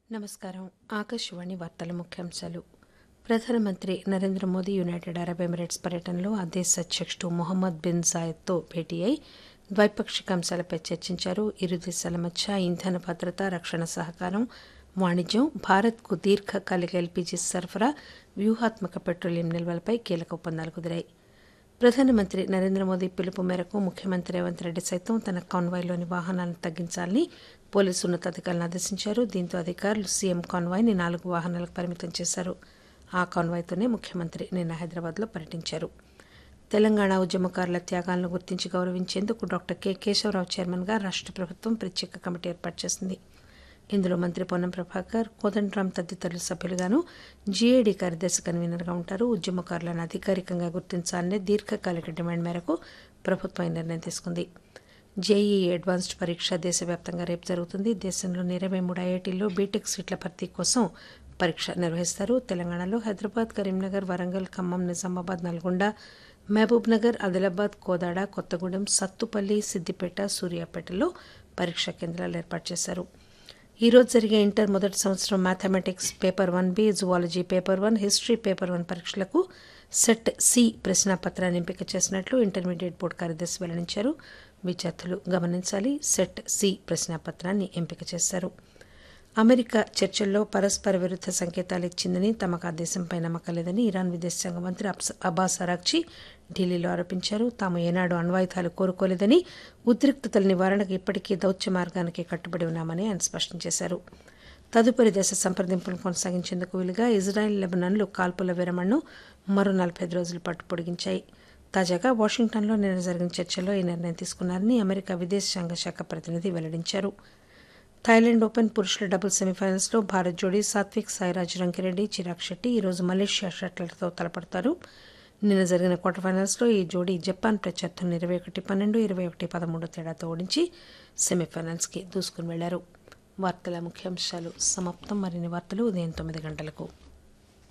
నమస్కారం ఆకాశవాణి వార్తల ముఖ్యాంశాలు ప్రధానమంత్రి Narendra Modi United Arab Emirates పర్యటనలో ఆ దేశ అధ్యక్షుడు మొహమ్మద్ బిన్ జాయద్తో భేటీ అయి ద్వైపాక్షిక అంశాలపై చర్చించారు ఇరు దేశాల మధ్య ఇంధన భద్రత రక్షణ సహకారం వాణిజ్యం భారత్కు దీర్ఘకాలిక ఎల్పీజీ సరఫరా వ్యూహాత్మక పెట్రోలియం నిల్వలపై కీలక ఒప్పందాలు కుదిరాయి ప్రధానమంత్రి నరేంద్ర మోదీ పిలుపు మేరకు ముఖ్యమంత్రి రేవంత్ రెడ్డి సైతం తన కాన్వాయ్లోని వాహనాలను తగ్గించాలని పోలీసు ఉన్నతాధికారులను ఆదేశించారు దీంతో అధికారులు సీఎం కాన్వాయ్ని నాలుగు వాహనాలకు పరిమితం చేశారు ఆ కాన్వాయ్తోనే ముఖ్యమంత్రి నిన్న హైదరాబాద్లో పర్యటించారు తెలంగాణ ఉద్యమకారుల త్యాగాలను గుర్తించి గౌరవించేందుకు డాక్టర్ కె కేశవరావు చైర్మన్గా రాష్ట ప్రభుత్వం ప్రత్యేక కమిటీ ఏర్పాటు చేసింది ఇందులో మంత్రి పొన్నం ప్రభాకర్ కోదండరాం తదితరులు సభ్యులుగాను జీఏడీ కార్యదర్శి కన్వీనర్గా ఉంటారు ఉద్యమకారులను అధికారికంగా గుర్తించాలనే దీర్ఘకాలిక డిమాండ్ మేరకు ప్రభుత్వం ఈ నిర్ణయం తీసుకుంది జేఈఈ అడ్వాన్స్డ్ పరీక్ష దేశవ్యాప్తంగా రేపు జరుగుతుంది దేశంలోని ఇరవై మూడు ఐఐటీల్లో బీటెక్ సీట్ల భర్తీ కోసం పరీక్ష నిర్వహిస్తారు తెలంగాణలో హైదరాబాద్ కరీంనగర్ వరంగల్ ఖమ్మం నిజామాబాద్ నల్గొండ మహబూబ్ నగర్ ఆదిలాబాద్ కోదాడ కొత్తగూడెం సత్తుపల్లి సిద్దిపేట సూర్యాపేటలో పరీక్షా కేంద్రాలు ఏర్పాటు చేశారు ఈ రోజు జరిగే ఇంటర్ మొదటి సంవత్సరం mathematics paper one B zoology paper one history paper one పరీక్షలకు సెట్ సి ప్రశ్నాపత్రాన్ని ఎంపిక చేసినట్లు ఇంటర్మీడియట్ బోర్డు కార్యదర్శి వెల్లడించారు విద్యార్థులు గమనించాలి సెట్ సి ప్రశ్నాపత్రాన్ని ఎంపిక చేశారు అమెరికా చర్చల్లో పరస్పర విరుద్ధ సంకేతాలు ఇచ్చిందని తమకు ఆ దేశంపై నమ్మకం లేదని ఇరాన్ విదేశాంగ మంత్రి అబ్బాస్ అరాక్చి ఢిల్లీలో ఆరోపించారు తాము ఏనాడు అణ్వాయుధాలు కోరుకోలేదని ఉద్రిక్తతల నివారణకు ఇప్పటికీ దౌత్య మార్గానికి కట్టుబడి ఉన్నామని ఆయన స్పష్టం చేశారు తదుపరి దశ సంప్రదింపులను కొనసాగించేందుకు వీలుగా ఇజ్రాయెల్ లెబనాన్లు కాల్పుల విరమణను మరో నలభై ఐదు రోజుల పాటు పొడిగించాయి తాజాగా వాషింగ్టన్లో నిన్న జరిగిన చర్చల్లో ఈ నిర్ణయం తీసుకున్నారని అమెరికా విదేశాంగ శాఖ ప్రతినిధి వెల్లడించారు థాయిలాండ్ ఓపెన్ పురుషుల డబుల్ సెమీఫైనల్స్లో భారత్ జోడీ సాత్విక్ సాయిరాజ్ రంకిరెడ్డి చిరాగ్ శెట్టి ఈరోజు మలేషియా షట్లర్తో తలపడతారు నిన్న జరిగిన క్వార్టర్ ఫైనల్స్లో ఈ జోడీ జపాన్ ప్రత్యర్థులను ఇరవై ఒకటి పన్నెండు ఇరవై ఒకటి పదమూడు తేడాతో ఓడించి సెమీఫైనల్స్కి దూసుకుని వెళ్లారు వార్తల ముఖ్యాంశాలు సమాప్తం మరిన్ని వార్తలు ఉదయం తొమ్మిది గంటలకు